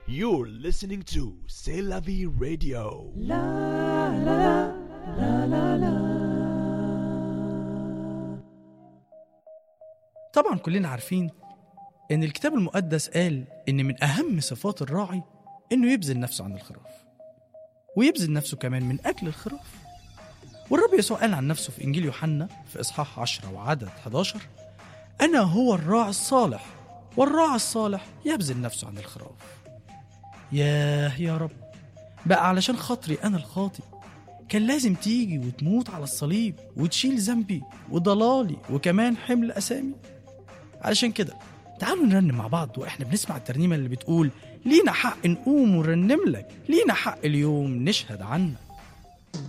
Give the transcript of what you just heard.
You're listening to C'est la vie radio. طبعا كلنا عارفين ان الكتاب المقدس قال ان من اهم صفات الراعي انه يبذل نفسه عن الخراف ويبذل نفسه كمان من اجل الخراف والرب يسوع قال عن نفسه في انجيل يوحنا في اصحاح 10 وعدد 11 انا هو الراعي الصالح والراعي الصالح يبذل نفسه عن الخراف ياه يا رب بقى علشان خاطري انا الخاطي كان لازم تيجي وتموت على الصليب وتشيل ذنبي وضلالي وكمان حمل اسامي علشان كده تعالوا نرنم مع بعض واحنا بنسمع الترنيمه اللي بتقول لينا حق نقوم ونرنم لك لينا حق اليوم نشهد عنك